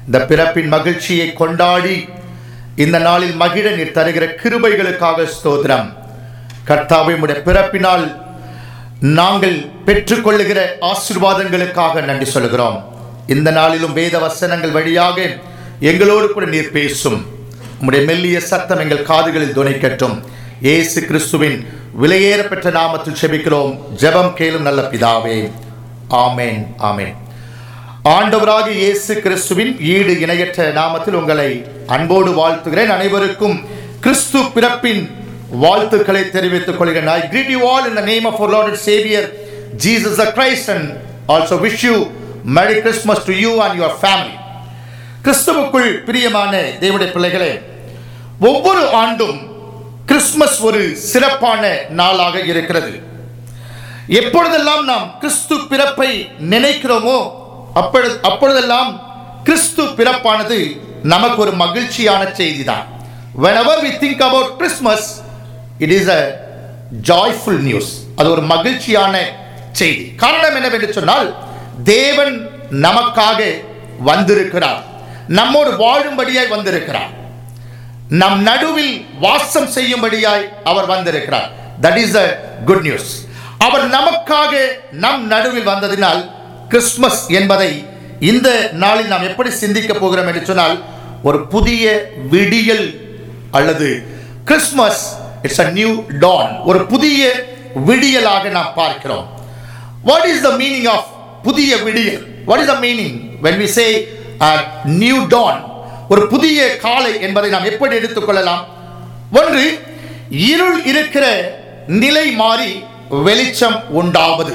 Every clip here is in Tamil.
இந்த பிறப்பின் மகிழ்ச்சியை கொண்டாடி இந்த நாளில் மகிழ நீர் தருகிற கிருபைகளுக்காக ஸ்தோத்திரம் கர்த்தாவை உடைய பிறப்பினால் நாங்கள் பெற்றுக்கொள்ளுகிற ஆசீர்வாதங்களுக்காக நன்றி சொல்கிறோம் இந்த நாளிலும் வேத வசனங்கள் வழியாக எங்களோடு கூட நீர் பேசும் உம்முடைய மெல்லிய சத்தம் எங்கள் காதுகளில் துணைக்கட்டும் இயேசு கிறிஸ்துவின் விலையேற பெற்ற நாமத்தில் செபிக்கிறோம் ஜெபம் கேளும் நல்ல பிதாவே ஆமேன் ஆமேன் ஆண்டவராகிய இயேசு கிறிஸ்துவின் ஈடு இணையற்ற நாமத்தில் உங்களை அன்போடு வாழ்த்துகிறேன் அனைவருக்கும் கிறிஸ்து பிறப்பின் வாழ்த்துக்களை தெரிவித்துக் கொள்கிறேன் I greet you all in the name of our Lord and Savior Jesus the Christ and also wish you Merry Christmas to you and your family. கிறிஸ்துவுக்குள் பிரியமான தேவனுடைய பிள்ளைகளே ஒவ்வொரு ஆண்டும் கிறிஸ்மஸ் ஒரு சிறப்பான நாளாக இருக்கிறது எப்பொழுதெல்லாம் நாம் கிறிஸ்து பிறப்பை நினைக்கிறோமோ அப்பொழுது அப்பொழுதெல்லாம் கிறிஸ்து பிறப்பானது நமக்கு ஒரு மகிழ்ச்சியான செய்தி தான் whenever we think about christmas it is a joyful news அது ஒரு மகிழ்ச்சியான செய்தி காரணம் என்னவென்று சொன்னால் தேவன் நமக்காக வந்திருக்கிறார் நம்மோடு வாழும்படியாய் வந்திருக்கிறார் நம் நடுவில் வாசம் செய்யும்படியாய் அவர் வந்திருக்கிறார் that is a good news அவர் நமக்காக நம் நடுவில் வந்ததினால் கிறிஸ்மஸ் என்பதை இந்த நாளில் நாம் எப்படி சிந்திக்க போகிறோம் என்று சொன்னால் ஒரு புதிய விடியல் அல்லது Christmas it's a new dawn ஒரு புதிய விடியலாக நாம் பார்க்கிறோம் what is the meaning of புதிய விடியல் what is the meaning when we say new dawn ஒரு புதிய காலை என்பதை நாம் எப்படி எடுத்துக்கொள்ளலாம் ஒன்று இருள் இருக்கிற நிலை மாறி வெளிச்சம் உண்டாவது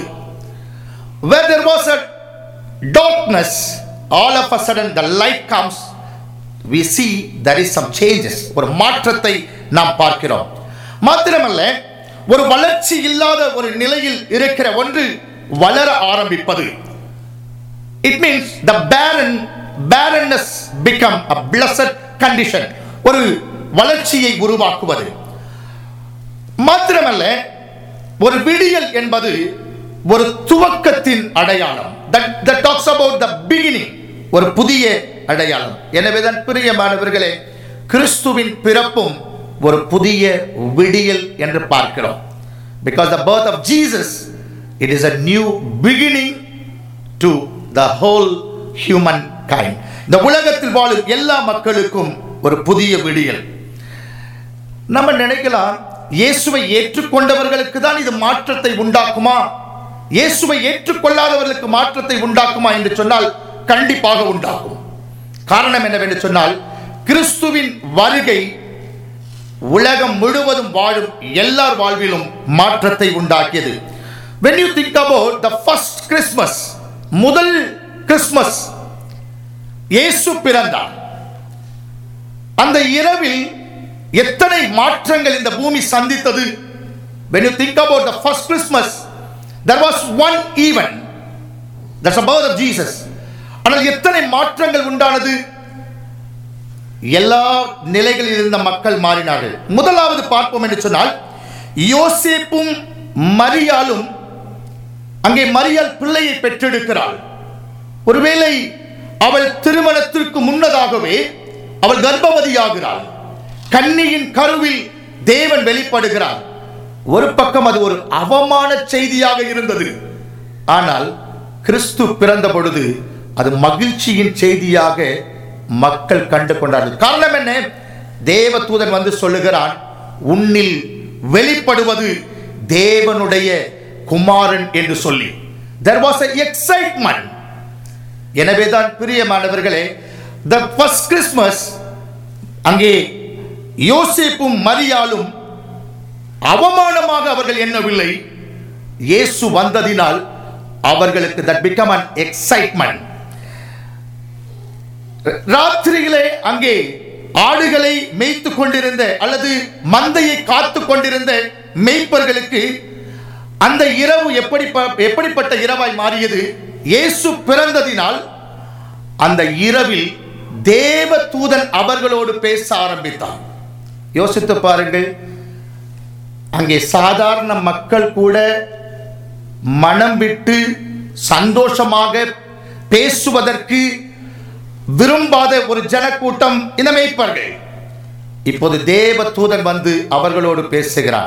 where there was a darkness all of a sudden the light comes we see there is some changes ஒரு மாற்றத்தை நாம் பார்க்கிறோம் மாத்திரமல்ல ஒரு வளர்ச்சி இல்லாத ஒரு நிலையில் இருக்கிற ஒன்று வளர ஆரம்பிப்பது it means the barren barrenness become a blessed condition ஒரு வளர்ச்சியை உருவாக்குவது மாத்திரமல்ல ஒரு விடியல் என்பது ஒரு துவக்கத்தின் அடையாளம் that talks about the beginning ஒரு புதிய அடையாளம் எனவே தான் பிரியமானவர்களே கிறிஸ்துவின் பிறப்பும் ஒரு புதிய விடியல் என்று பார்க்கிறோம் because the birth of Jesus it is a new beginning to the whole human kind இந்த உலகத்தில் வாழும் எல்லா மக்களுக்கும் ஒரு புதிய விடியல் நம்ம நினைக்கலாம் இயேசுவை ஏற்றுக்கொண்டவர்களுக்கு தான் இது மாற்றத்தை உண்டாக்குமா இயேசுவை ஏற்றுக்கொள்ளாதவர்களுக்கு மாற்றத்தை உண்டாக்குமா என்று சொன்னால் கண்டிப்பாக உண்டாக்கும் காரணம் என்னவென்று சொன்னால் கிறிஸ்துவின் வருகை உலகம் முழுவதும் வாழும் எல்லார் வாழ்விலும் மாற்றத்தை உண்டாக்கியது when you think about the first christmas முதல் கிறிஸ்மஸ் இயேசு பிறந்தார் அந்த இரவில் எத்தனை மாற்றங்கள் இந்த பூமி சந்தித்தது when you think about the first christmas there was one event that's the birth of jesus ஆனால் எத்தனை மாற்றங்கள் உண்டானது எல்லா நிலைகளில் இருந்த மக்கள் மாறினார்கள் முதலாவது பார்ப்போம் என்று சொன்னால் யோசேப்பும் மரியாலும் அங்கே மரியாள் பிள்ளையை பெற்றெடுக்கிறாள் ஒருவேளை அவள் திருமணத்திற்கு முன்னதாகவே அவள் கர்ப்பவதியாகிறாள் கன்னியின் கருவில் தேவன் வெளிப்படுகிறார் ஒரு பக்கம் அது ஒரு அவமான செய்தியாக இருந்தது ஆனால் கிறிஸ்து பிறந்த பொழுது அது மகிழ்ச்சியின் செய்தியாக மக்கள் கண்டு கொண்டார்கள் காரணம் என்ன தேவ தூதன் வந்து சொல்லுகிறான் உன்னில் வெளிப்படுவது தேவனுடைய குமாரன் என்று சொல்லி there was a excitement எனவே தான் பிரியமானவர்களே the first christmas அங்கே யோசேப்பும் மரியாலும் அவமானமாக அவர்கள் எண்ணவில்லை இயேசு வந்ததினால் அவர்களுக்கு தட் பிகம் அன் எக்ஸைட்மெண்ட் ராத்திரியிலே அங்கே ஆடுகளை மேய்த்து கொண்டிருந்த அல்லது மந்தையை காத்து கொண்டிருந்த மேய்ப்பர்களுக்கு அந்த இரவு எப்படி எப்படிப்பட்ட இரவாய் மாறியது இயேசு பிறந்ததினால் அந்த இரவில் தேவ தூதன் அவர்களோடு பேச ஆரம்பித்தான் யோசித்து பாருங்கள் அங்கே சாதாரண மக்கள் கூட மனம் விட்டு சந்தோஷமாக பேசுவதற்கு விரும்பாத ஒரு ஜனக்கூட்டம் இந்த மேய்ப்பர்கள் இப்போது தேவ தூதன் வந்து அவர்களோடு பேசுகிறார்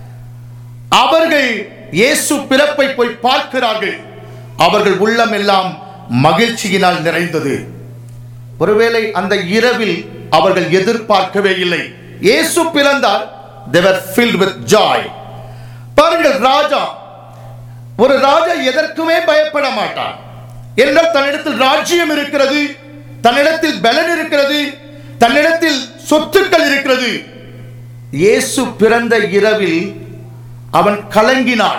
அவர்கள் இயேசு பிறப்பை போய் பார்க்கிறார்கள் அவர்கள் உள்ளம் எல்லாம் மகிழ்ச்சியினால் நிறைந்தது ஒருவேளை அந்த இரவில் அவர்கள் எதிர்பார்க்கவே இல்லை இயேசு பிறந்தார் they were filled with joy பாருங்கள் ராஜா ஒரு ராஜா எதற்குமே பயப்பட மாட்டான் என்றால் தன்னிடத்தில் ராஜ்யம் இருக்கிறது தன்னிடத்தில் பலன் இருக்கிறது தன்னிடத்தில் சொத்துக்கள் இருக்கிறது இயேசு பிறந்த இரவில் அவன் கலங்கினான்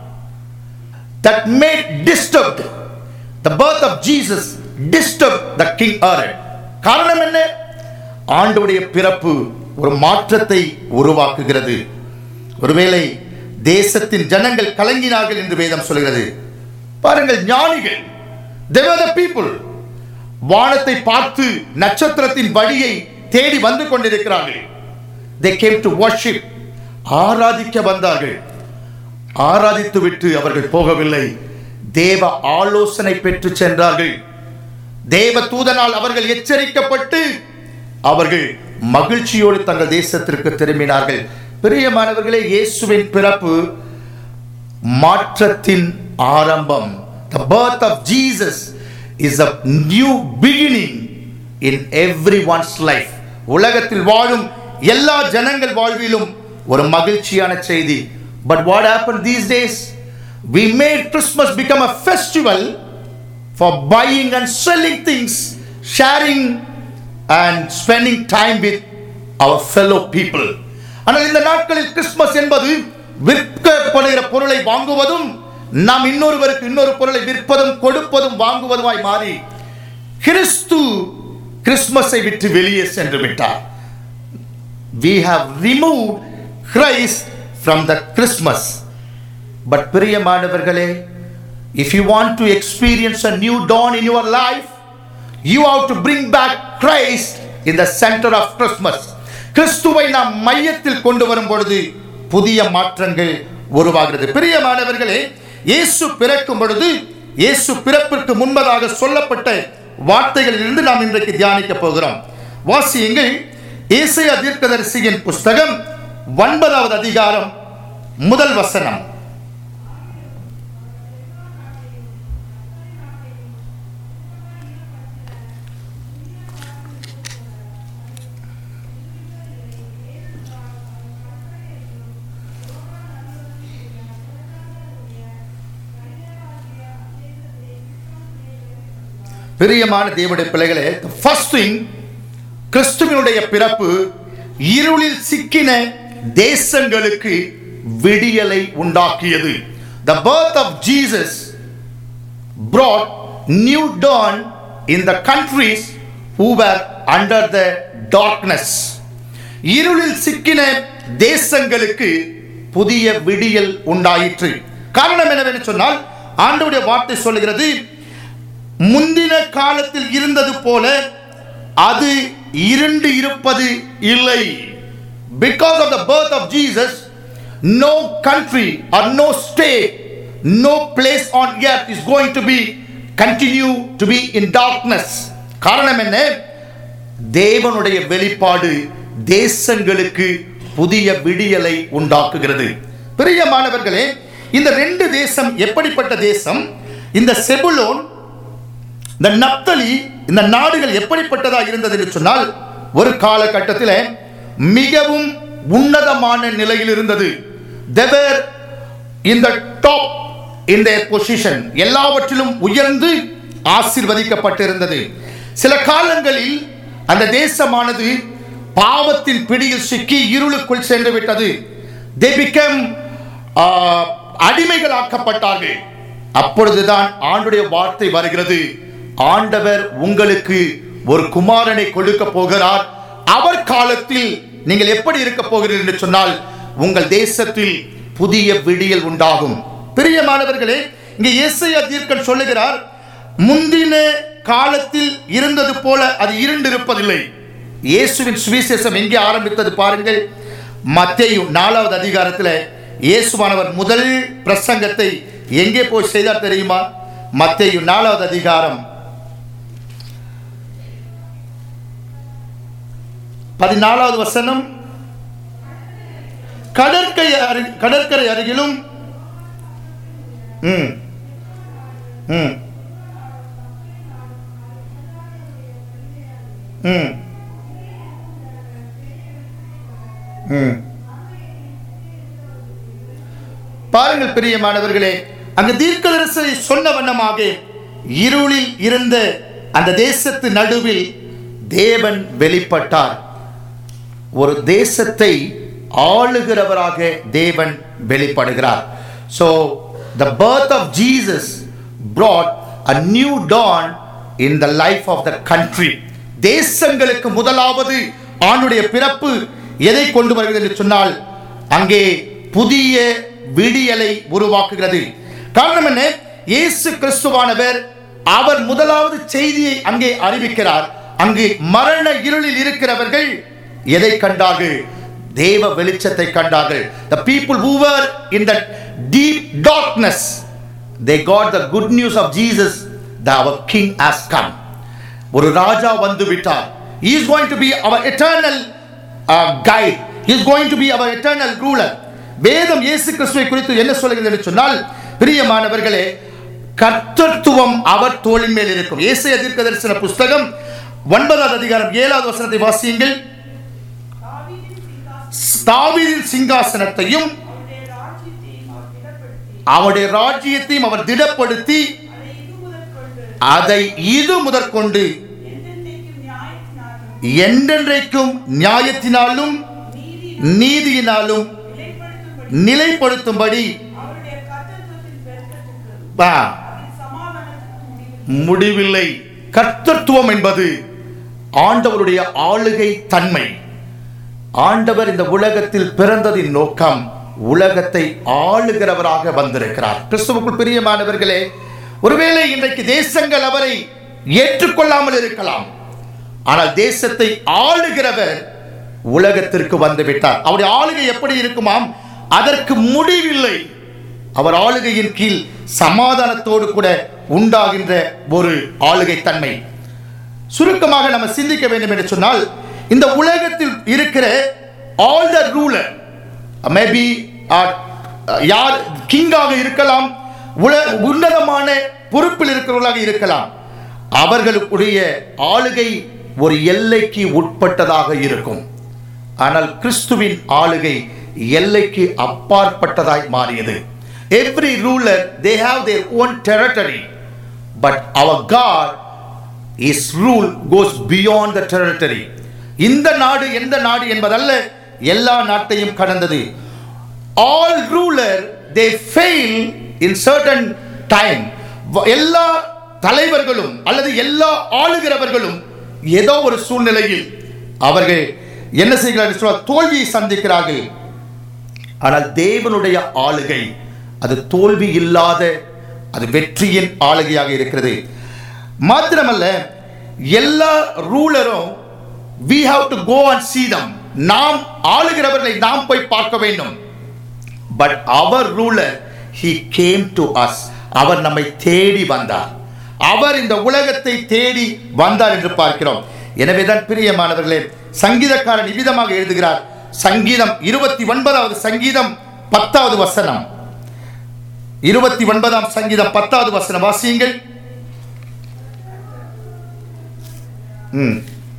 that made disturbed the birth of Jesus disturbed the king Herod காரணம் என்ன ஆண்டவுடைய பிறப்பு ஒரு மாற்றத்தை உருவாக்குகிறது ஒருவேளை தேசத்தின் ஜனங்கள் கலங்கினார்கள் என்று வேதம் சொல்கிறது பாருங்கள் ஞானிகள் they were the people வானத்தை பார்த்து நட்சத்திரத்தின் வழியை தேடி வந்து கொண்டிருக்கிறார்கள் they came to worship ஆராதிக்க வந்தார்கள் ஆராதித்து விட்டு அவர்கள் போகவில்லை தேவ ஆலோசனை பெற்று சென்றார்கள் தேவ தூதனால் அவர்கள் எச்சரிக்கப்பட்டு அவர்கள் மகிழ்ச்சியோடு தங்கள் தேசத்திற்கு திரும்பினார்கள் பிரியமானவர்களே இயேசுவின் பிறப்பு மாற்றத்தின் ஆரம்பம் the birth of jesus is a new beginning in everyone's life உலகத்தில் வாழும் எல்லா ஜனங்கள் வாழ்விலும் ஒரு மகிழ்ச்சியான செய்தி but what happened these days we made christmas become a festival for buying and selling things sharing and spending time with our fellow people ஆனால் இந்த நாட்களில் கிறிஸ்துமஸ் என்பது விற்கப்படுகிற பொருளை வாங்குவதும் நாம் இன்னொருவருக்கு இன்னொரு பொருளை விற்பதும் கொடுப்பதும் வாங்குவதுமாய் மாறி கிறிஸ்து கிறிஸ்துமஸை விட்டு வெளியே சென்று விட்டார் we have removed Christ from the Christmas but பிரியமானவர்களே if you want to experience a new dawn in your life you have to bring back Christ in the center of Christmas கிறிஸ்துவை நாம் மையத்தில் கொண்டு வரும் பொழுது புதிய மாற்றங்கள் உருவாகிறது பிரியமானவர்களே இயேசு பிறக்கும் பொழுது இயேசு பிறப்பிற்கு முன்பதாக சொல்லப்பட்ட வார்த்தைகளிலிருந்து நாம் இன்றைக்கு தியானிக்க போகிறோம் வாசியுங்கள் ஏசையா தீர்க்கதரிசியின் புஸ்தகம் ஒன்பதாவது அதிகாரம் முதல் வசனம் பிரியமான தேவனுடைய பிள்ளைகளே ஃபர்ஸ்ட் திங் கிறிஸ்துவனுடைய பிறப்பு இருளில் சிக்கின தேசங்களுக்கு விடியலை உண்டாக்கியது the birth of jesus brought new dawn in the countries who were under the darkness இருளில் சிக்கின தேசங்களுக்கு புதிய விடியல் உண்டாயிற்று காரணம் என்னவென்று சொன்னால் ஆண்டவுடைய வார்த்தை சொல்லுகிறது முந்தின காலத்தில் இருந்தது போல அது இருண்டு இருப்பது இல்லை because of the birth of Jesus no country or no state no place on earth is going to be continue to be in darkness காரணம் என்ன தேவனுடைய வெளிப்பாடு தேசங்களுக்கு புதிய விடியலை உண்டாக்குகிறது பிரியமானவர்களே இந்த ரெண்டு தேசம் எப்படிப்பட்ட தேசம் இந்த செபுலோன் இந்த நப்தலி இந்த நாடுகள் எப்படிப்பட்டதா இருந்தது என்று சொன்னால் ஒரு காலகட்டத்தில் மிகவும் உன்னதமான நிலையில் இருந்தது தேவர் இந்த டாப் இந்த பொசிஷன் எல்லாவற்றிலும் உயர்ந்து ஆசீர்வதிக்கப்பட்டிருந்தது சில காலங்களில் அந்த தேசமானது பாவத்தின் பிடியில் சிக்கி இருளுக்குள் சென்று விட்டது தே பிகம் அடிமைகளாக்கப்பட்டார்கள் அப்பொழுதுதான் ஆண்டுடைய வார்த்தை வருகிறது ஆண்டவர் உங்களுக்கு ஒரு குமாரனை கொடுக்க போகிறார் அவர் காலத்தில் நீங்கள் எப்படி இருக்க போகிறீர்கள் என்று சொன்னால் உங்கள் தேசத்தில் புதிய விடியல் உண்டாகும் பிரியமானவர்களே இங்கே இயேசையா தீர்க்கன் சொல்லுகிறார் முந்தின காலத்தில் இருந்தது போல அது இருண்டு இருப்பதில்லை இயேசுவின் சுவிசேஷம் எங்கே ஆரம்பித்தது பாருங்கள் மத்தேயு நாலாவது அதிகாரத்தில் இயேசுவானவர் முதல் பிரசங்கத்தை எங்கே போய் செய்தார் தெரியுமா மத்தேயு நாலாவது அதிகாரம் பதினாலாவது வசனம் கடற்கரை அரு- கடற்கரை அருகிலும் ம் ம் ம் ம் பாருங்கள் பிரியமானவர்களே அங்கு தீர்க்கதரிசனை சொன்ன வண்ணமாக இருளில் இருந்த அந்த தேசத்து நடுவில் தேவன் வெளிப்பட்டார் ஒரு தேசத்தை ஆளுகிறவராக தேவன் வெளிப்படுகிறார் so the birth of Jesus brought a new dawn in the life of the country தேசங்களுக்கு முதலாவது ஆணுடைய பிறப்பு எதை கொண்டு வருகிறது என்று சொன்னால் அங்கே புதிய விடியலை உருவாக்குகிறது காரணம் என்ன இயேசு கிறிஸ்துவானவர் அவர் முதலாவது செய்தியை அங்கே அறிவிக்கிறார் அங்கு மரண இருளில் இருக்கிறவர்கள் எதை கண்டார்கள் தேவ வெளிச்சத்தை கண்டார்கள் the people who were in the deep darkness they got the good news of jesus that our king has come ஒரு ராஜா வந்து விட்டார் he is going to be our eternal uh, guide he is going to be our eternal ruler வேதம் இயேசு கிறிஸ்துவை குறித்து என்ன சொல்கிறது என்று சொன்னால் பிரியமானவர்களே கர்த்தத்துவம் அவர் தோளின் மேல் இருக்கும் இயேசு தீர்க்க தரிசன புஸ்தகம் ஒன்பதாவது அதிகாரம் ஏழாவது வசனத்தை வாசியுங்கள் தாவீதின் சிங்காசனத்தையும் தாவீதின் சிங்காசனத்தையும் அவருடைய ராஜ்யத்தையும் அவர் திடப்படுத்தி அவருடைய ராஜ்யத்தையும் அவர் திடப்படுத்தி அதை இது முதற்கொண்டு அதை இது முதற்கொண்டு என்றென்றைக்கும் நியாயத்தினாலும் என்றென்றைக்கும் நியாயத்தினாலும் நீதி நீதியினாலும் நிலைப்படுத்தும்படி நிலைப்படுத்தும்படி அவருடைய கர்த்தத்துவத்தின் பெருக்கத்துக்கு ஆ, அவரின் சமாதானத்துக்கு முடிவு முடிவில்லை கர்த்தத்துவம் என்பது ஆண்டவருடைய ஆளுகை தன்மை ஆண்டவர் இந்த உலகத்தில் பிறந்ததின் நோக்கம் உலகத்தை ஆளுகிறவராக வந்திருக்கிறார் கிறிஸ்துவுக்குள் பிரியமானவர்களே ஒருவேளை இன்றைக்கு தேசங்கள் அவரை ஏற்றுக்கொள்ளாமல் இருக்கலாம் ஆனால் தேசத்தை ஆளுகிறவர் உலகத்திற்கு வந்து விட்டார் அவருடைய ஆளுகை எப்படி இருக்குமாம் அதற்கு முடிவில்லை அவர் ஆளுகையின் கீழ் சமாதானத்தோடு கூட உண்டாகின்ற ஒரு ஆளுகை தன்மை சுருக்கமாக நம்ம சிந்திக்க வேண்டும் என்று சொன்னால் இந்த உலகத்தில் இருக்கிற ஆல் த ரூலர் மேபி யார் கிங்காக இருக்கலாம் உல உன்னதமான பொறுப்பில் இருக்கிறவர்களாக இருக்கலாம் அவர்களுடைய ஆளுகை ஒரு எல்லைக்கு உட்பட்டதாக இருக்கும் ஆனால் கிறிஸ்துவின் ஆளுகை எல்லைக்கு அப்பாற்பட்டதாய் மாறியது every ruler they have their own territory but அவர் God is rule goes beyond the territory இந்த நாடு எந்த நாடு என்பதல்ல எல்லா நாட்டையும் கடந்தது all ruler they fail in certain time எல்லா தலைவர்களும் அல்லது எல்லா ஆளுகிறவர்களும் ஏதோ ஒரு சூழ்நிலையில் அவர்கள் என்ன செய்கிறார்கள் சொன்னால் தோல்வியை சந்திக்கிறார்கள் ஆனால் தேவனுடைய ஆளுகை அது தோல்வி இல்லாத அது வெற்றியின் ஆளுகையாக இருக்கிறது மாத்திரமல்ல எல்லா ரூலரும் we have to go and see them நாம் ஆளுகிறவர்களை நாம் போய் பார்க்க வேண்டும் பட் அவர் ruler he came to us அவர் நம்மை தேடி வந்தார் அவர் இந்த உலகத்தை தேடி வந்தார் என்று பார்க்கிறோம் எனவேதான் பிரியமானவர்களே சங்கீதக்காரன் இவ்விதமாக எழுதுகிறார் சங்கீதம் இருபத்தி ஒன்பதாவது சங்கீதம் பத்தாவது வசனம் இருபத்தி ஒன்பதாம் சங்கீதம் பத்தாவது வசனம் வாசியுங்கள் ம்.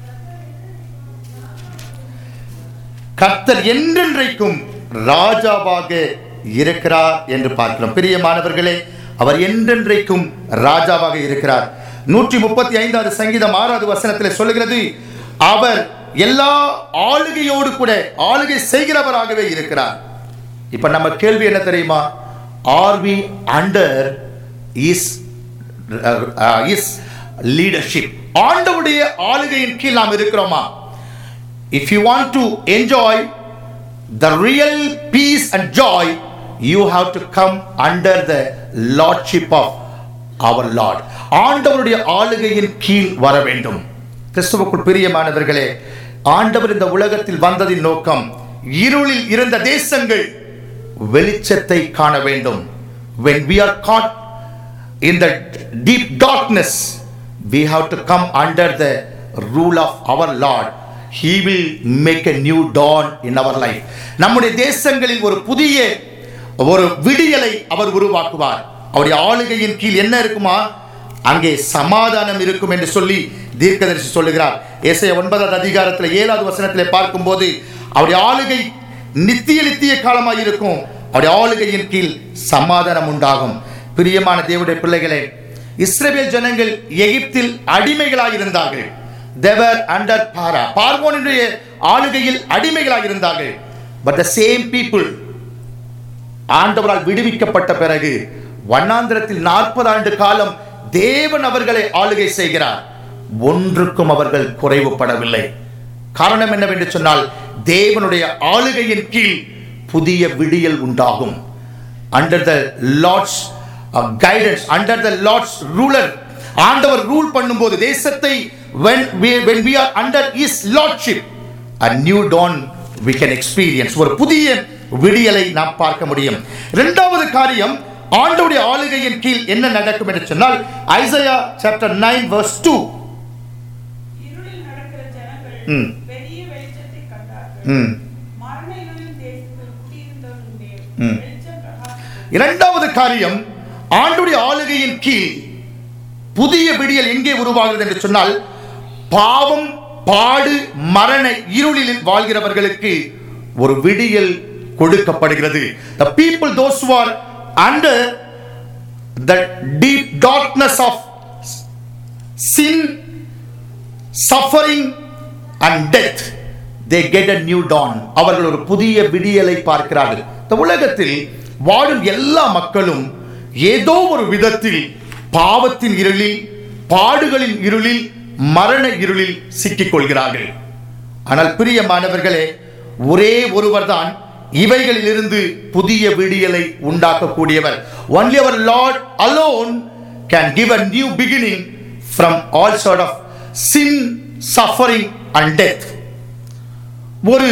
கர்த்தர் என்றென்றைக்கும் ராஜாவாக இருக்கிறார் என்று பார்க்கிறோம் பிரியமானவர்களே அவர் என்றென்றைக்கும் ராஜாவாக இருக்கிறார் நூற்றி முப்பத்தி ஐந்தாவது சங்கீதம் ஆறாவது வசனத்தில் சொல்லுகிறது அவர் எல்லா ஆளுகையோடு கூட ஆளுகை செய்கிறவராகவே இருக்கிறார் இப்ப நம்ம கேள்வி என்ன தெரியுமா are we under is is leadership ஆண்டவுடைய ஆளுகையின் கீழ் நாம் இருக்கிறோமா if you want to enjoy the real peace and joy you have to come under the lordship of our lord ஆண்டவருடைய ஆளுகையின் கீழ் வர வேண்டும் கிறிஸ்துவுக்குள் பிரியமானவர்களே ஆண்டவர் இந்த உலகத்தில் வந்ததின் நோக்கம் இருளில் இருந்த தேசங்கள் வெளிச்சத்தை காண வேண்டும் when we are caught in the deep darkness we have to come under the rule of our lord he will make a new dawn in our life நம்முடைய தேசங்களில் ஒரு புதிய ஒரு விடியலை அவர் உருவாக்குவார் அவருடைய ஆளுகையின் கீழ் என்ன இருக்குமா அங்கே சமாதானம் இருக்கும் என்று சொல்லி தீர்க்கதரிசி சொல்லுகிறார் ஏசாயா ஒன்பதாவது அதிகாரத்தில் ஏழாவது வசனத்தில் பார்க்கும்போது அவருடைய ஆளுகை நித்திய நித்திய காலமாக இருக்கும் அவருடைய ஆளுகையின் கீழ் சமாதானம் உண்டாகும் பிரியமான தேவனுடைய பிள்ளைகளே இஸ்ரவேல் ஜனங்கள் எகிப்தில் அடிமைகளாக இருந்தார்கள் தேவர் அண்டர் பாரா பார்வோனுடைய ஆளுகையில் அடிமைகளாக இருந்தார்கள் பட் த சேம் பீப்புள் ஆண்டவரால் விடுவிக்கப்பட்ட பிறகு வண்ணாந்திரத்தில் நாற்பது ஆண்டு காலம் தேவன் அவர்களை ஆளுகை செய்கிறார் ஒன்றுக்கும் அவர்கள் குறைவுபடவில்லை காரணம் என்னவென்று சொன்னால் தேவனுடைய ஆளுகையின் கீழ் புதிய விடியல் உண்டாகும் under the Lord's guidance under the Lord's ruler ஆண்டவர் ரூல் பண்ணும்போது தேசத்தை when we when we are under his lordship a new dawn we can experience ஒரு புதிய விடியலை நாம் பார்க்க முடியும் இரண்டாவது காரியம் ஆண்டவருடைய ஆளுகையின் கீழ் என்ன நடக்கும் என்று சொன்னால் Isaiah chapter nine verse two இருளில் நடக்கிற ஜனங்கள் ம். பெரிய வெளிச்சத்தை கண்டார்கள் ம் மரண இருளின் தேசத்தில் குடியிருந்தவர்கள் மேல் ம். வெளிச்சம் பிரகாசித்தது. இரண்டாவது காரியம் ஆண்டுடைய ஆளுகையின் கீழ் புதிய விடியல் எங்கே உருவாகிறது என்று சொன்னால் பாவம் பாடு மரண இருளில் வாழ்கிறவர்களுக்கு ஒரு விடியல் கொடுக்கப்படுகிறது the people those who are under the deep darkness of sin suffering and death they get a new dawn அவர்கள் ஒரு புதிய விடியலை பார்க்கிறார்கள் இந்த உலகத்தில் வாழும் எல்லா மக்களும் ஏதோ ஒரு விதத்தில் பாவத்தின் இருளில் பாடுகளின் இருளில் மரண இருளில் சிக்கிக் கொள்கிறார்கள் ஆனால் பிரியமானவர்களே ஒரே ஒருவர்தான் இவைகளிலிருந்து புதிய விடியலை உண்டாக்கக்கூடியவர் ஒன்லி அவர் Lord alone can give a new beginning from all sort of sin suffering and death ஒரு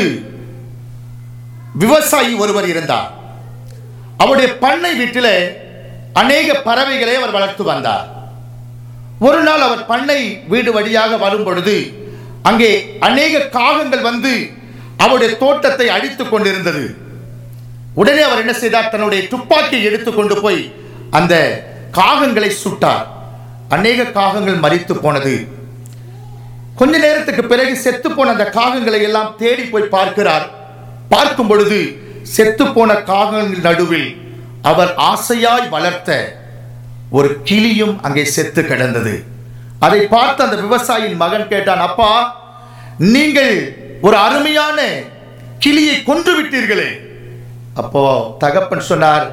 விவசாயி ஒருவர் இருந்தார் அவருடைய பண்ணை வீட்டில் அநேக பறவைகளை அவர் வளர்த்து வந்தார் ஒரு நாள் அவர் பண்ணை வீடு வழியாக வரும் பொழுது அங்கே அநேக காகங்கள் வந்து அவருடைய தோட்டத்தை அடித்துக் கொண்டிருந்தது உடனே அவர் என்ன செய்தார் தன்னுடைய துப்பாக்கியை எடுத்துக்கொண்டு போய் அந்த காகங்களை சுட்டார் அநேக காகங்கள் மரித்து போனது கொஞ்ச நேரத்துக்கு பிறகு செத்து போன அந்த காகங்களை எல்லாம் தேடி போய் பார்க்கிறார் பார்க்கும் பொழுது செத்து போன காகங்கள் நடுவில் அவர் ஆசையாய் வளர்த்த ஒரு கிளியும் அங்கே செத்து கிடந்தது அதை பார்த்து அந்த விவசாயியின் மகன் கேட்டான் அப்பா நீங்கள் ஒரு அருமையான கிளியை கொன்று விட்டீர்களே அப்போ தகப்பன் சொன்னார்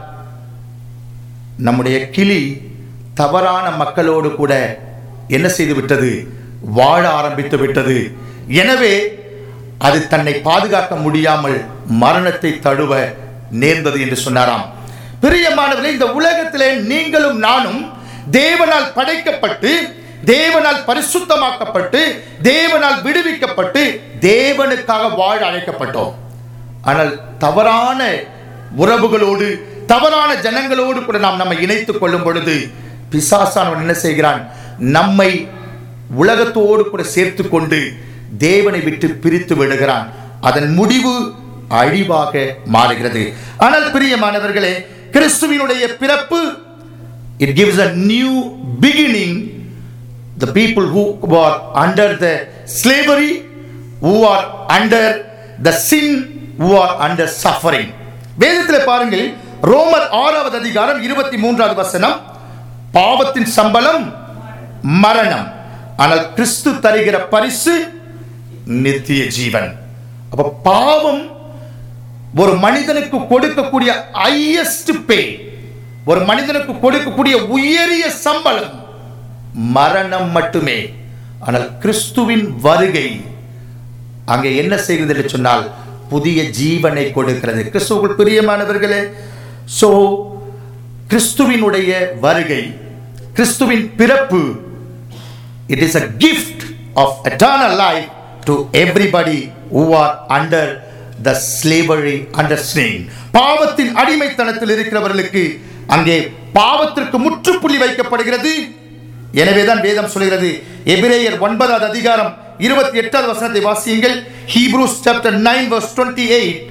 நம்முடைய கிளி தவறான மக்களோடு கூட என்ன செய்து விட்டது வாழ ஆரம்பித்து விட்டது எனவே அது தன்னை பாதுகாக்க முடியாமல் மரணத்தை தழுவ நேர்ந்தது என்று சொன்னாராம் பிரியமானவர்களே இந்த உலகத்திலே நீங்களும் நானும் தேவனால் படைக்கப்பட்டு தேவனால் பரிசுத்தமாக்கப்பட்டு தேவனால் விடுவிக்கப்பட்டு தேவனுக்காக வாழ அழைக்கப்பட்டோம் ஆனால் தவறான உறவுகளோடு தவறான ஜனங்களோடு கூட நாம் நம்மை இணைத்துக் கொள்ளும் பொழுது பிசாசானவன் என்ன செய்கிறான் நம்மை உலகத்தோடு கூட சேர்த்து கொண்டு தேவனை விட்டு பிரித்து விடுகிறான் அதன் முடிவு அழிவாக மாறுகிறது ஆனால் பிரியமானவர்களே கிறிஸ்துவினுடைய பிறப்பு it gives a new beginning the people who are under the slavery, who are under the sin, who are under suffering. வேதத்தில் பாருங்கள் ரோமர் ஆறாவது அதிகாரம் இருபத்தி மூன்றாவது வசனம் பாவத்தின் சம்பளம் மரணம் ஆனால் கிறிஸ்து தருகிற பரிசு நித்திய ஜீவன் அப்ப பாவம் ஒரு மனிதனுக்கு கொடுக்கக்கூடிய ஹையஸ்ட் பே ஒரு மனிதனுக்கு கொடுக்கக்கூடிய உயரிய சம்பளம் மரணம் மட்டுமே ஆனால் கிறிஸ்துவின் வருகை அங்கே என்ன செய்கிறது என்று சொன்னால் புதிய ஜீவனை கொடுக்கிறது கிறிஸ்துவுக்குள் பிரியமானவர்களே ஸோ கிறிஸ்துவினுடைய வருகை கிறிஸ்துவின் பிறப்பு it is a gift of eternal life to everybody who are under the slavery அண்டர்ஸ்டிங் பாவத்தின் அடிமைத்தனத்தில் இருக்கிறவர்களுக்கு அங்கே பாவத்திற்கு முற்றுப்புள்ளி வைக்கப்படுகிறது எனவேதான் வேதம் சொல்கிறது எபிரேயர் ஒன்பதாவது அதிகாரம் இருபத்தி எட்டாவது வசனத்தை வாசியுங்கள் Hebrews chapter nine verse twenty eight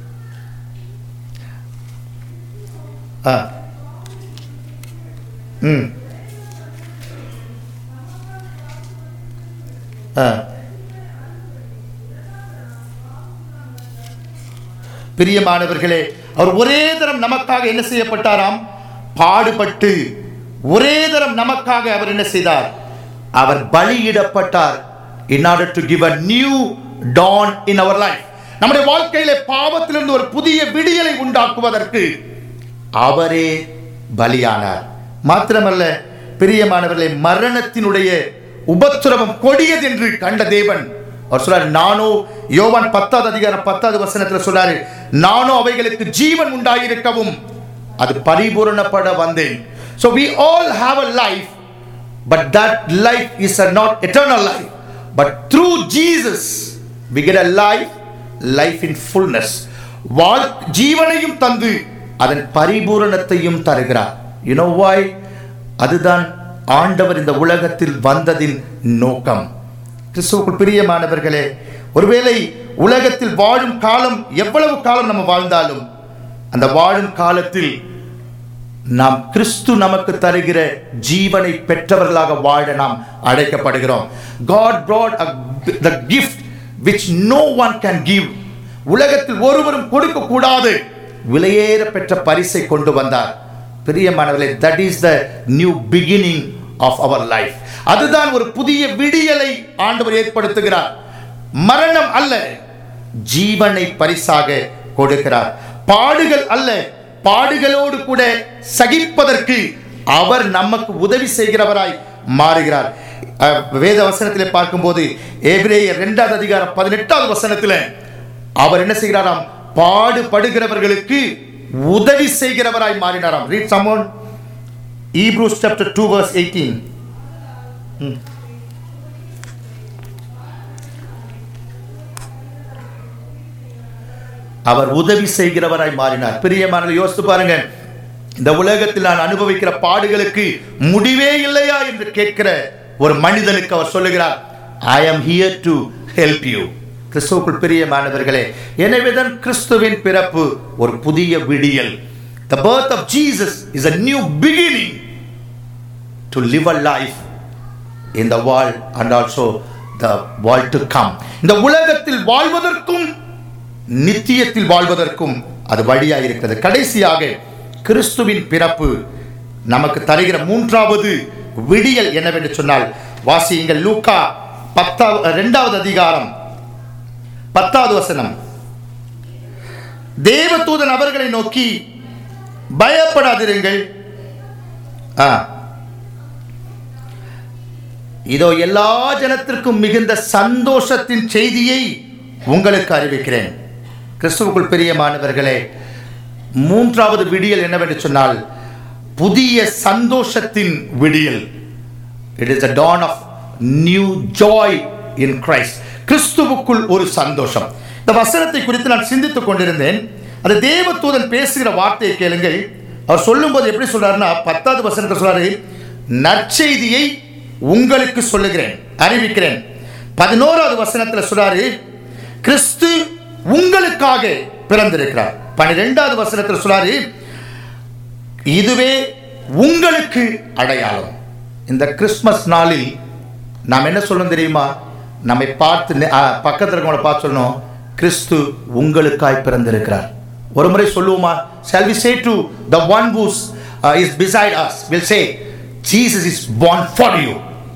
ம் ஆ பிரியமானவர்களே அவர் ஒரே தரம் நமக்காக என்ன செய்யப்பட்டாராம் பாடுபட்டு ஒரே தரம் நமக்காக அவர் என்ன செய்தார் அவர் பலியிடப்பட்டார் in order to give a new dawn in அவர் லைஃப் நம்முடைய வாழ்க்கையிலே பாவத்திலிருந்து ஒரு புதிய விடியலை உண்டாக்குவதற்கு அவரே பலியானார் மாத்திரமல்ல பிரியமானவர்களே மரணத்தினுடைய உபத்திரவம் கொடியது என்று கண்ட தேவன் அவர் சொல்றாரு நானோ யோவான் பத்தாவது அதிகாரம் பத்தாவது வசனத்துல சொல்றாரு நானோ அவைகளுக்கு ஜீவன் உண்டாயிருக்கவும் அது பரிபூரணப்பட வந்தேன் so we all have a life but that life is a not eternal life but through jesus we get a life life in fullness வாழ் ஜீவனையும் தந்து அதன் பரிபூரணத்தையும் தருகிறார் you know why அதுதான் ஆண்டவர் இந்த உலகத்தில் வந்ததின் நோக்கம் கிறிஸ்துவுக்குள் பிரியமானவர்களே ஒருவேளை உலகத்தில் வாழும் காலம் எவ்வளவு காலம் நம்ம வாழ்ந்தாலும் அந்த வாழும் காலத்தில் நாம் கிறிஸ்து நமக்கு தருகிற ஜீவனை பெற்றவர்களாக வாழ நாம் அழைக்கப்படுகிறோம் God brought a, the gift which no one can give உலகத்தில் ஒருவரும் கொடுக்க கூடாது விலையேற பெற்ற பரிசை கொண்டு வந்தார் பிரியமானவர்களே that is the new beginning of அவர் லைஃப் அதுதான் ஒரு புதிய விடியலை ஆண்டவர் ஏற்படுத்துகிறார் மரணம் அல்ல ஜீவனை பரிசாக கொடுக்கிறார் பாடுகள் அல்ல பாடுகளோடு கூட சகிப்பதற்கு அவர் நமக்கு உதவி செய்கிறவராய் மாறுகிறார் அஹ், வேத வசனத்திலே பார்க்கும்போது எபிரேயர் இரண்டாவது அதிகாரம் பதினெட்டாவது வசனத்தில் அவர் என்ன செய்கிறாராம் பாடுபடுகிறவர்களுக்கு உதவி செய்கிறவராய் மாறினாராம் ரீட் சமோன் Hebrews chapter two verse eighteen அவர் உதவி செய்கிறவராய் மாறினார் பிரியமான யோசித்து பாருங்க இந்த உலகத்தில் நான் அனுபவிக்கிற பாடுகளுக்கு முடிவே இல்லையா என்று கேட்கிற ஒரு மனிதனுக்கு அவர் சொல்லுகிறார் I am here to help you கிறிஸ்துவுக்குள் பிரியமானவர்களே எனவேதான் கிறிஸ்துவின் பிறப்பு ஒரு புதிய விடியல் the birth of jesus is a new beginning to live a life in the world and also the world to come இந்த உலகத்தில் வாழ்வதற்கும் நித்தியத்தில் வாழ்வதற்கும் அது வழியாக இருக்கிறது கடைசியாக கிறிஸ்துவின் பிறப்பு நமக்கு தருகிற மூன்றாவது விடியல் என்னவென்று சொன்னால் வாசியுங்கள் லூக்கா பத்தாவது இரண்டாவது அதிகாரம் பத்தாவது வசனம் தேவதூதன் அவர்களை நோக்கி பயப்படாதிருங்கள் ஆ இதோ எல்லா ஜனத்திற்கும் மிகுந்த சந்தோஷத்தின் செய்தியை உங்களுக்கு அறிவிக்கிறேன் கிறிஸ்துவுக்குள் பிரியமானவர்களே மூன்றாவது விடியல் என்னவென்று சொன்னால் புதிய சந்தோஷத்தின் விடியல் it is a dawn of new joy in Christ கிறிஸ்துவுக்குள் ஒரு சந்தோஷம் இந்த வசனத்தை குறித்து நான் சிந்தித்துக் கொண்டிருந்தேன் அது தேவதூதன் பேசுகிற வார்த்தையை கேளுங்கள் அவர் சொல்லும்போது எப்படி சொல்றாருன்னா பத்தாவது வசனத்தை சொல்றாரு நற்செய்தியை உங்களுக்கு சொல்லுகிறேன் அறிவிக்கிறேன் பதினோராவது வசனத்துல சொல்றாரு கிறிஸ்து உங்களுக்காக பிறந்திருக்கிறார் பன்னிரெண்டாவது வசனத்தில் சொல்றாரு இதுவே உங்களுக்கு அடையாளம் இந்த கிறிஸ்மஸ் நாளில் நாம் என்ன சொல்லணும் தெரியுமா நம்மை பார்த்து நெ- ஆ, பக்கத்தில் இருக்கவங்கள பார்த்து சொல்லணும் கிறிஸ்து உங்களுக்காய் பிறந்திருக்கிறார் ஒரு முறை சொல்லுவோமா shall we say to the one who is beside us will say jesus is born for you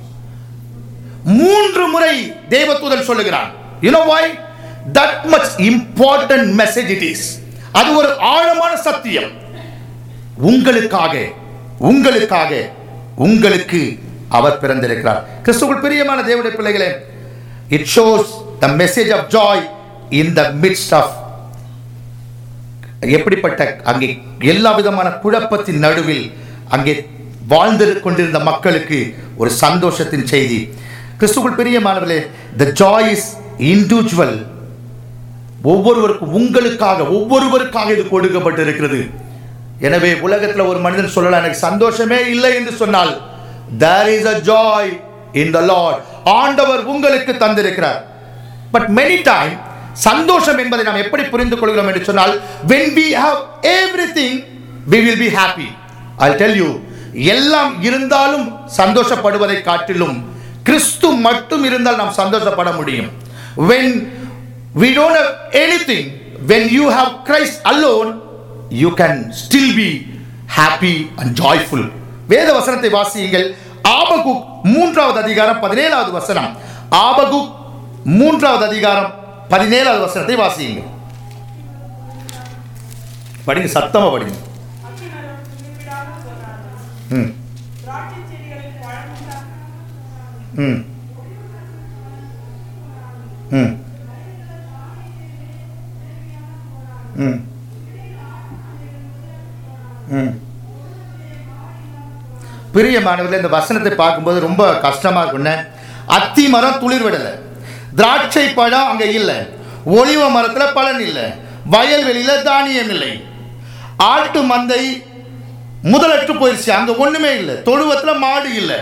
மூன்று முறை தேவதூதன் சொல்லுகிறான் you know why that much important message it is அது ஒரு ஆழமான சத்தியம் உங்களுக்காக உங்களுக்காக உங்களுக்கு அவர் பிறந்திருக்கிறார் கிறிஸ்துவுக்குள் பிரியமான தேவனுடைய பிள்ளைகளே it shows the message of joy in the midst of எப்படிப்பட்ட அங்கே எல்லா விதமான குழப்பத்தின் நடுவில் அங்கே வாழ்ந்து கொண்டிருந்த மக்களுக்கு ஒரு சந்தோஷத்தின் செய்தி கிறிஸ்துக்குள் பிரியமானவர்களே த ஜாய் இஸ் இண்டிவிஜுவல் ஒவ்வொருவருக்கும் உங்களுக்காக ஒவ்வொருவருக்காக இது கொடுக்கப்பட்டிருக்கிறது எனவே உலகத்தில் ஒரு மனிதன் சொல்லலாம் எனக்கு சந்தோஷமே இல்லை என்று சொன்னால் there is a joy in the lord ஆண்டவர் உங்களுக்கு தந்திருக்கிறார் பட் மெனி டைம் சந்தோஷம் என்பதை நாம் எப்படி புரிந்து கொள்கிறோம் என்று சொன்னால் when we have everything we will be happy i'll tell you எல்லாம் இருந்தாலும் சந்தோஷப்படுவதை காட்டிலும் கிறிஸ்து மட்டும் இருந்தால் நாம் சந்தோஷப்பட முடியும் when we don't have anything when you have christ alone you can still be happy and joyful வேத வசனத்தை வாசியுங்கள் ஆபகுக் மூன்றாவது அதிகாரம் பதினேழாவது வசனம் ஆபகுக் மூன்றாவது அதிகாரம் பதினேழாவது வசனத்தை வாசியுங்கள் படிங்க சத்தமா படிங்க அக்கினரும் துணிவிடாக போனார்கள் ம் திராட்சை செடிகளில் பழம் உண்டா- ம் ம் ம் ம் பிரியமானவர்களே இந்த வசனத்தை பார்க்கும்போது ரொம்ப கஷ்டமா இருக்குண்ணே அத்தி மரம் துளிர் விடலை திராட்சை பழம் அங்க இல்லை ஒலிவ மரத்துல பலன் இல்லை வயல்வெளியில தானியம் இல்லை ஆட்டு மந்தை முதலற்று போயிடுச்சு அங்க ஒண்ணுமே இல்லை தொழுவத்துல மாடு இல்லை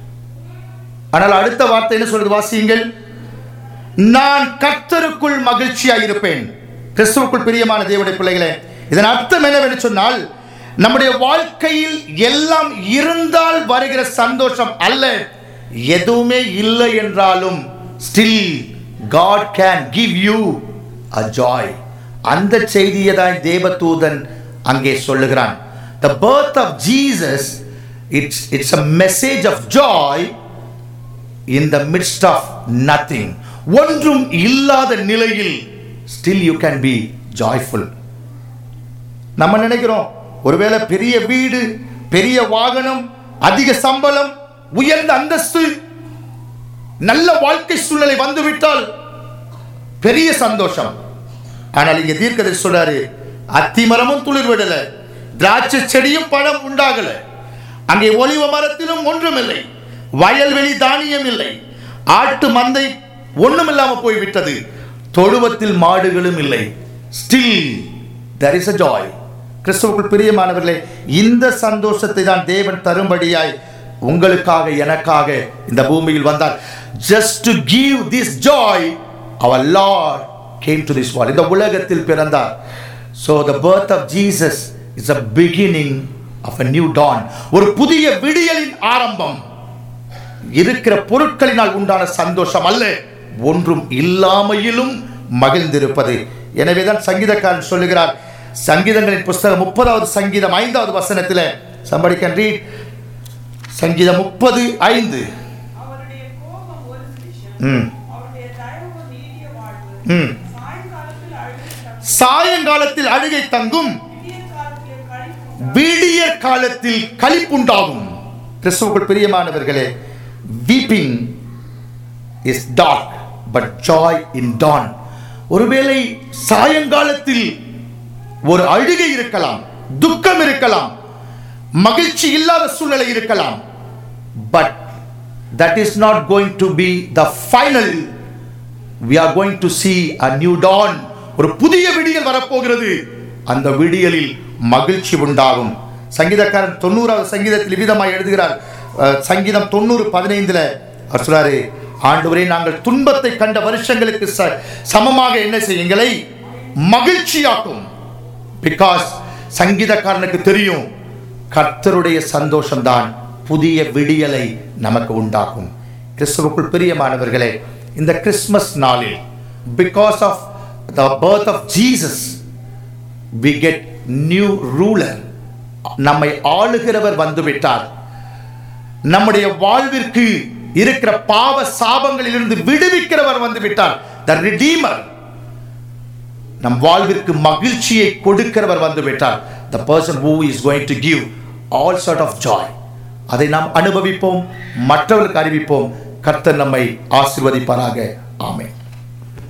ஆனால் அடுத்த வார்த்தை என்ன சொல்றது வாசியுங்கள் நான் கர்த்தருக்குள் மகிழ்ச்சியாக இருப்பேன் கிறிஸ்துவுக்குள் பிரியமான தேவனுடைய பிள்ளைகளே இதன் அர்த்தம் என்னவென்று சொன்னால் நம்முடைய வாழ்க்கையில் எல்லாம் இருந்தால் வருகிற சந்தோஷம் அல்ல எதுவுமே இல்லை என்றாலும் still God can give you a joy அந்த செய்தியை தான் தேவதூதன் அங்கே சொல்லுகிறான் the birth of Jesus it's it's a message of joy in the midst of nothing ஒன்றும் இல்லாத நிலையில் still you can be joyful நம்ம நினைக்கிறோம் ஒருவேளை பெரிய வீடு பெரிய வாகனம் அதிக சம்பளம் உயர்ந்த அந்தஸ்து நல்ல வாழ்க்கை சூழ்நிலை வந்துவிட்டால் பெரிய சந்தோஷம் ஆனால் இங்க தீர்க்கதரிசி சொல்றாரு அத்தி மரமும் துளிர் விடல திராட்சை செடியும் பழம் உண்டாகல அங்கே ஒலிவ மரத்திலும் ஒன்றுமில்லை வயல்வெளி தானியம் இல்லை ஆட்டு மந்தை ஒண்ணுமில்லாம போய்விட்டது தொழுவத்தில் மாடுகளும் இல்லை still there is a joy கிறிஸ்துவுக்குள் பிரியமானவர்களே இந்த சந்தோஷத்தை தான் தேவன் தரும்படியாய் உங்களுக்காக எனக்காக இந்த பூமியில் வந்தார் just to give this joy our lord came to this world இந்த உலகத்தில் பிறந்தார் so the birth of jesus is a beginning of a new dawn ஒரு புதிய விடியலின் ஆரம்பம் இருக்கிற பொருட்களினால் உண்டான சந்தோஷம் அல்ல ஒன்றும் இல்லாமையிலும் மகிழ்ந்திருப்பது எனவேதான் சங்கீதக்காரன் சொல்லுகிறார் சங்கீதங்களின் புஸ்தகம் முப்பதாவது சங்கீதம் ஐந்தாவது வசனத்தில் somebody can read சங்கீதம் முப்பது ஐந்து அவருடைய கோபம் ஒரு நிமிஷம் ம் அவருடைய தயவு நீடிய வாழ்வு ம் சாயங்காலத்தில் அழுகை சாயங்காலத்தில் அழுகை தங்கும் விடிய காலத்தில் கழிப்பு விடிய காலத்தில் களிப்புண்டாகும் கிறிஸ்துவுக்குள் பிரியமானவர்களே weeping is dark but joy in dawn ஒருவேளை சாயங்காலத்தில் ஒரு அழுகை இருக்கலாம் துக்கம் இருக்கலாம் மகிழ்ச்சி இல்லாத சூழ்நிலை இருக்கலாம் but that is not going to be the final we are going to see a new dawn ஒரு புதிய விடியல் வரப்போகிறது அந்த விடியலில் மகிழ்ச்சி உண்டாகும் சங்கீதக்காரன் தொண்ணூறாவது சங்கீதத்தில் விதமாய் எழுதுகிறார் அஹ், சங்கீதம் தொண்ணூறு பதினைந்துல அவர் சொல்றாரு ஆண்டவரே நாங்கள் துன்பத்தை கண்ட வருஷங்களுக்கு ச- சமமாக என்ன செய்யுங்களை மகிழ்ச்சியாக்கும் பிகாஸ் சங்கீதக்காரனுக்கு தெரியும் கர்த்தருடைய சந்தோஷம்தான் புதிய விடியலை நமக்கு உண்டாக்கும் கிறிஸ்துவுக்குள் பிரியமானவர்களே இந்த கிறிஸ்மஸ் நாளில் because of the birth of Jesus we get new ruler நம்மை ஆளுகிறவர் வந்துவிட்டார் நம்முடைய வாழ்விற்கு இருக்கிற பாவ சாபங்களிலிருந்து விடுவிக்கிறவர் வந்து விட்டார் த ரிடீமர் நம் வாழ்விற்கு மகிழ்ச்சியை கொடுக்கிறவர் வந்து விட்டார் the person who is going to give all sort of joy அதை நாம் அனுபவிப்போம் மற்றவர்களுக்கு அறிவிப்போம் கர்த்தர் நம்மை ஆசீர்வதிப்பாராக ஆமென்